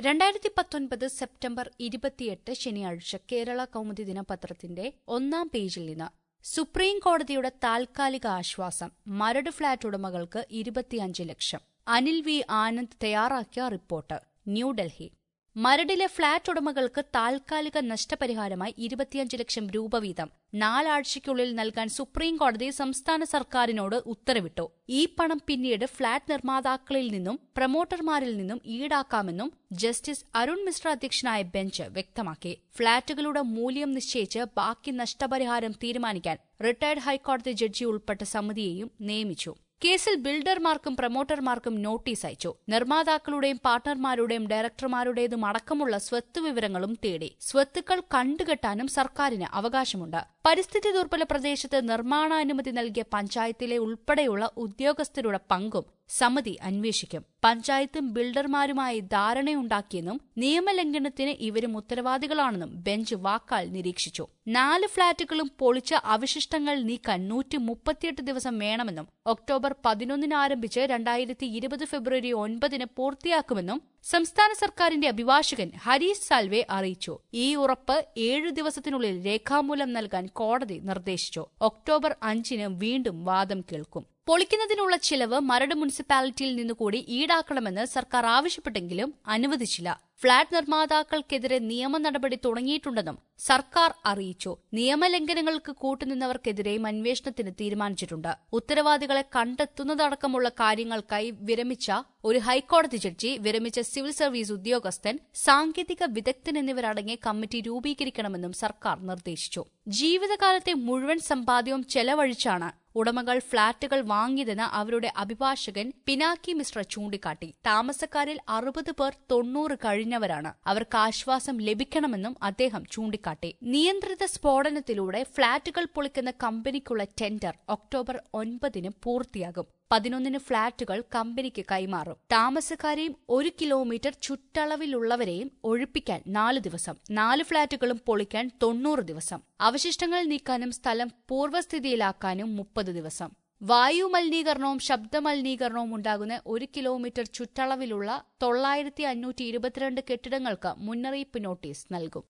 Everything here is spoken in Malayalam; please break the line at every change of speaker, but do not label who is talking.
രണ്ടായിരത്തി പത്തൊൻപത് സെപ്റ്റംബർ ഇരുപത്തിയെട്ട് ശനിയാഴ്ച കേരള കൗമുദി ദിനപത്രത്തിന്റെ ഒന്നാം പേജിൽ നിന്ന് സുപ്രീം കോടതിയുടെ താൽക്കാലിക ആശ്വാസം മരട് ഫ്ളാറ്റ് ഉടമകൾക്ക് ഇരുപത്തിയഞ്ച് ലക്ഷം അനിൽ വി ആനന്ദ് തയ്യാറാക്കിയ റിപ്പോർട്ട് ന്യൂഡൽഹി മരടിലെ ഫ്ളാറ്റ് ഉടമകൾക്ക് താൽക്കാലിക നഷ്ടപരിഹാരമായി ഇരുപത്തിയഞ്ച് ലക്ഷം രൂപ വീതം നാലാഴ്ചയ്ക്കുള്ളിൽ നൽകാൻ സുപ്രീം കോടതി സംസ്ഥാന സർക്കാരിനോട് ഉത്തരവിട്ടു ഈ പണം പിന്നീട് ഫ്ളാറ്റ് നിർമ്മാതാക്കളിൽ നിന്നും പ്രമോട്ടർമാരിൽ നിന്നും ഈടാക്കാമെന്നും ജസ്റ്റിസ് അരുൺ മിശ്ര അധ്യക്ഷനായ ബെഞ്ച് വ്യക്തമാക്കി ഫ്ളാറ്റുകളുടെ മൂല്യം നിശ്ചയിച്ച് ബാക്കി നഷ്ടപരിഹാരം തീരുമാനിക്കാൻ റിട്ടയർഡ് ഹൈക്കോടതി ജഡ്ജി ഉൾപ്പെട്ട സമിതിയെയും നിയമിച്ചു കേസിൽ ബിൽഡർമാർക്കും പ്രമോട്ടർമാർക്കും നോട്ടീസ് അയച്ചു നിർമ്മാതാക്കളുടെയും പാർട്ണർമാരുടെയും ഡയറക്ടർമാരുടേതും അടക്കമുള്ള സ്വത്ത് വിവരങ്ങളും തേടി സ്വത്തുക്കൾ കണ്ടുകെട്ടാനും സർക്കാരിന് അവകാശമുണ്ട് പരിസ്ഥിതി ദുർബല പ്രദേശത്ത് നിർമ്മാണാനുമതി നൽകിയ പഞ്ചായത്തിലെ ഉൾപ്പെടെയുള്ള ഉദ്യോഗസ്ഥരുടെ പങ്കും സമിതി അന്വേഷിക്കും പഞ്ചായത്തും ബിൽഡർമാരുമായി ധാരണയുണ്ടാക്കിയെന്നും നിയമലംഘനത്തിന് ഇവരും ഉത്തരവാദികളാണെന്നും ബെഞ്ച് വാക്കാൽ നിരീക്ഷിച്ചു നാല് ഫ്ളാറ്റുകളും പൊളിച്ച അവശിഷ്ടങ്ങൾ നീക്കാൻ നൂറ്റി മുപ്പത്തിയെട്ട് ദിവസം വേണമെന്നും ഒക്ടോബർ പതിനൊന്നിന് ആരംഭിച്ച് രണ്ടായിരത്തി ഇരുപത് ഫെബ്രുവരി ഒൻപതിന് പൂർത്തിയാക്കുമെന്നും സംസ്ഥാന സർക്കാരിന്റെ അഭിഭാഷകൻ ഹരീഷ് സാൽവെ അറിയിച്ചു ഈ ഉറപ്പ് ഏഴു ദിവസത്തിനുള്ളിൽ രേഖാമൂലം നൽകാൻ കോടതി നിർദ്ദേശിച്ചു ഒക്ടോബർ അഞ്ചിന് വീണ്ടും വാദം കേൾക്കും പൊളിക്കുന്നതിനുള്ള ചിലവ് മരട് മുനിസിപ്പാലിറ്റിയിൽ നിന്നുകൂടി ഈടാക്കണമെന്ന് സർക്കാർ ആവശ്യപ്പെട്ടെങ്കിലും അനുവദിച്ചില്ല ഫ്ളാറ്റ് നിർമ്മാതാക്കൾക്കെതിരെ നിയമ നടപടി തുടങ്ങിയിട്ടുണ്ടെന്നും സർക്കാർ അറിയിച്ചു നിയമലംഘനങ്ങൾക്ക് കൂട്ടുനിന്നവർക്കെതിരെയും അന്വേഷണത്തിന് തീരുമാനിച്ചിട്ടുണ്ട് ഉത്തരവാദികളെ കണ്ടെത്തുന്നതടക്കമുള്ള കാര്യങ്ങൾക്കായി വിരമിച്ച ഒരു ഹൈക്കോടതി ജഡ്ജി വിരമിച്ച സിവിൽ സർവീസ് ഉദ്യോഗസ്ഥൻ സാങ്കേതിക വിദഗ്ധൻ എന്നിവരടങ്ങിയ കമ്മിറ്റി രൂപീകരിക്കണമെന്നും സർക്കാർ നിർദ്ദേശിച്ചു ജീവിതകാലത്തെ മുഴുവൻ സമ്പാദ്യവും ചെലവഴിച്ചാണ് ഉടമകൾ ഫ്ളാറ്റുകൾ വാങ്ങിയതെന്ന് അവരുടെ അഭിഭാഷകൻ പിനാക്കി മിശ്ര ചൂണ്ടിക്കാട്ടി താമസക്കാരിൽ അറുപത് പേർ തൊണ്ണൂറ് കഴിഞ്ഞവരാണ് അവർക്ക് ആശ്വാസം ലഭിക്കണമെന്നും അദ്ദേഹം ചൂണ്ടിക്കാട്ടി നിയന്ത്രിത സ്ഫോടനത്തിലൂടെ ഫ്ളാറ്റുകൾ പൊളിക്കുന്ന കമ്പനിക്കുള്ള ടെൻഡർ ഒക്ടോബർ ഒൻപതിന് പൂർത്തിയാകും പതിനൊന്നിന് ഫ്ളാറ്റുകൾ കമ്പനിക്ക് കൈമാറും താമസക്കാരെയും ഒരു കിലോമീറ്റർ ചുറ്റളവിലുള്ളവരെയും ഒഴിപ്പിക്കാൻ നാല് ദിവസം നാല് ഫ്ളാറ്റുകളും പൊളിക്കാൻ തൊണ്ണൂറ് ദിവസം അവശിഷ്ടങ്ങൾ നീക്കാനും സ്ഥലം പൂർവ്വസ്ഥിതിയിലാക്കാനും മുപ്പത് ദിവസം വായു മലിനീകരണവും ശബ്ദ മലിനീകരണവും ഉണ്ടാകുന്ന ഒരു കിലോമീറ്റർ ചുറ്റളവിലുള്ള തൊള്ളായിരത്തി അഞ്ഞൂറ്റി ഇരുപത്തിരണ്ട് കെട്ടിടങ്ങൾക്ക് മുന്നറിയിപ്പ് നോട്ടീസ് നൽകും